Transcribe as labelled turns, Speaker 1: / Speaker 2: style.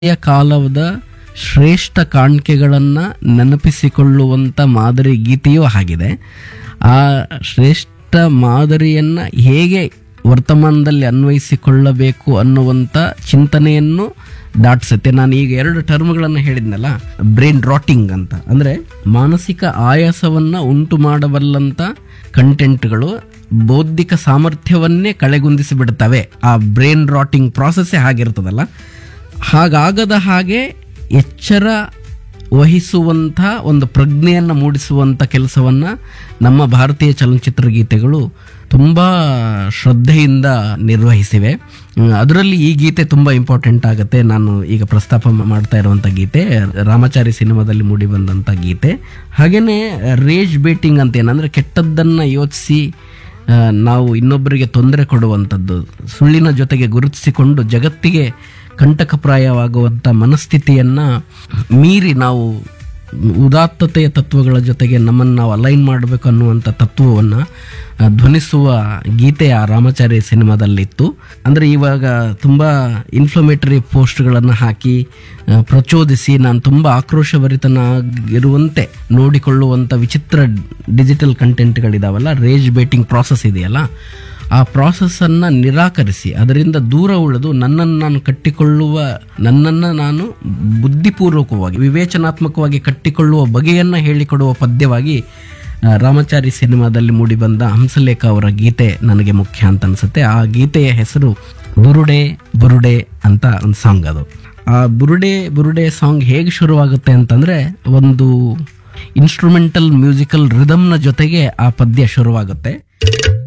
Speaker 1: ಹಳೆಯ ಕಾಲದ ಶ್ರೇಷ್ಠ ಕಾಣಿಕೆಗಳನ್ನು ನೆನಪಿಸಿಕೊಳ್ಳುವಂಥ ಮಾದರಿ ಗೀತೆಯೂ ಆಗಿದೆ ಆ ಶ್ರೇಷ್ಠ ಮಾದರಿಯನ್ನು ಹೇಗೆ ವರ್ತಮಾನದಲ್ಲಿ ಅನ್ವಯಿಸಿಕೊಳ್ಳಬೇಕು ಅನ್ನುವಂಥ ಚಿಂತನೆಯನ್ನು ದಾಟಿಸುತ್ತೆ ನಾನು ಈಗ ಎರಡು ಟರ್ಮ್ಗಳನ್ನು ಹೇಳಿದ್ನಲ್ಲ ಬ್ರೈನ್ ರಾಟಿಂಗ್ ಅಂತ ಅಂದರೆ ಮಾನಸಿಕ ಆಯಾಸವನ್ನು ಉಂಟು ಮಾಡಬಲ್ಲಂಥ ಕಂಟೆಂಟ್ಗಳು ಬೌದ್ಧಿಕ ಸಾಮರ್ಥ್ಯವನ್ನೇ ಕಳೆಗುಂದಿಸಿ ಬಿಡ್ತವೆ ಆ ಬ್ರೈನ್ ರಾಟಿಂಗ್ ಪ್ರಾಸೆಸ್ಸೇ ಆಗಿರ್ತದಲ್ಲ ಹಾಗಾಗದ ಹಾಗೆ ಎಚ್ಚರ ವಹಿಸುವಂಥ ಒಂದು ಪ್ರಜ್ಞೆಯನ್ನು ಮೂಡಿಸುವಂಥ ಕೆಲಸವನ್ನು ನಮ್ಮ ಭಾರತೀಯ ಚಲನಚಿತ್ರ ಗೀತೆಗಳು ತುಂಬ ಶ್ರದ್ಧೆಯಿಂದ ನಿರ್ವಹಿಸಿವೆ ಹ್ಮ್, ಅದರಲ್ಲಿ ಈ ಗೀತೆ ತುಂಬ ಇಂಪಾರ್ಟೆಂಟ್ ಆಗುತ್ತೆ ನಾನು ಈಗ ಪ್ರಸ್ತಾಪ ಮ- ಮಾಡ್ತಾ ಇರುವಂಥ ಗೀತೆ ರಾಮಚಾರಿ ಸಿನಿಮಾದಲ್ಲಿ ಮೂಡಿ ಬಂದಂಥ ಗೀತೆ ಹಾಗೆಯೇ ರೇಜ್ ಬೇಟಿಂಗ್ ಅಂತ ಏನಂದರೆ ಕೆಟ್ಟದ್ದನ್ನು ಯೋಚಿಸಿ ಆ, ನಾವು ಇನ್ನೊಬ್ಬರಿಗೆ ತೊಂದರೆ ಕೊಡುವಂಥದ್ದು ಸುಳ್ಳಿನ ಜೊತೆಗೆ ಗುರುತಿಸಿಕೊಂಡು ಜಗತ್ತಿಗೆ ಕಂಟಕಪ್ರಾಯವಾಗುವಂಥ ಮನಸ್ಥಿತಿಯನ್ನು ಮೀರಿ ನಾವು ಉದಾತ್ತತೆಯ ತತ್ವಗಳ ಜೊತೆಗೆ ನಮ್ಮನ್ನು ನಾವು ಅಲೈನ್ ಮಾಡಬೇಕು ಅನ್ನುವಂಥ ತತ್ವವನ್ನು ಧ್ವನಿಸುವ ಗೀತೆ ಆ ರಾಮಚಾರಿ ಸಿನಿಮಾದಲ್ಲಿತ್ತು ಅಂದರೆ ಇವಾಗ ತುಂಬ ಇನ್ಫ್ಲಮೇಟರಿ ಪೋಸ್ಟ್ಗಳನ್ನು ಹಾಕಿ ಆ, ಪ್ರಚೋದಿಸಿ ನಾನು ತುಂಬ ಆಕ್ರೋಶಭರಿತನಾಗಿರುವಂತೆ ನೋಡಿಕೊಳ್ಳುವಂಥ ವಿಚಿತ್ರ ಡಿಜಿಟಲ್ ಕಂಟೆಂಟ್ಗಳಿದಾವಲ್ಲ ರೇಜ್ ಬೇಟಿಂಗ್ ಪ್ರಾಸೆಸ್ ಇದೆಯಲ್ಲ ಆ ಪ್ರಾಸೆಸ್ಸನ್ನು ನಿರಾಕರಿಸಿ ಅದರಿಂದ ದೂರ ಉಳಿದು ನನ್ನನ್ನು ನಾನು ಕಟ್ಟಿಕೊಳ್ಳುವ ನನ್ನನ್ನು ನಾನು ಬುದ್ಧಿಪೂರ್ವಕವಾಗಿ ವಿವೇಚನಾತ್ಮಕವಾಗಿ ಕಟ್ಟಿಕೊಳ್ಳುವ ಬಗೆಯನ್ನು ಹೇಳಿಕೊಡುವ ಪದ್ಯವಾಗಿ ಆ, ರಾಮಚಾರಿ ಸಿನಿಮಾದಲ್ಲಿ ಮೂಡಿಬಂದ ಹಂಸಲೇಖ ಅವರ ಗೀತೆ ನನಗೆ ಮುಖ್ಯ ಅಂತ ಅನಿಸುತ್ತೆ ಆ ಗೀತೆಯ ಹೆಸರು ಬುರುಡೆ ಬುರುಡೆ ಅಂತ ಒಂದು ಸಾಂಗ್ ಅದು ಆ ಬುರುಡೆ ಬುರುಡೆ ಸಾಂಗ್ ಹೇಗೆ ಶುರುವಾಗುತ್ತೆ ಅಂತಂದರೆ ಒಂದು ಇನ್ಸ್ಟ್ರೂಮೆಂಟಲ್ ಮ್ಯೂಸಿಕಲ್ ರಿದಮ್ನ ಜೊತೆಗೆ ಆ ಪದ್ಯ ಶುರುವಾಗುತ್ತೆ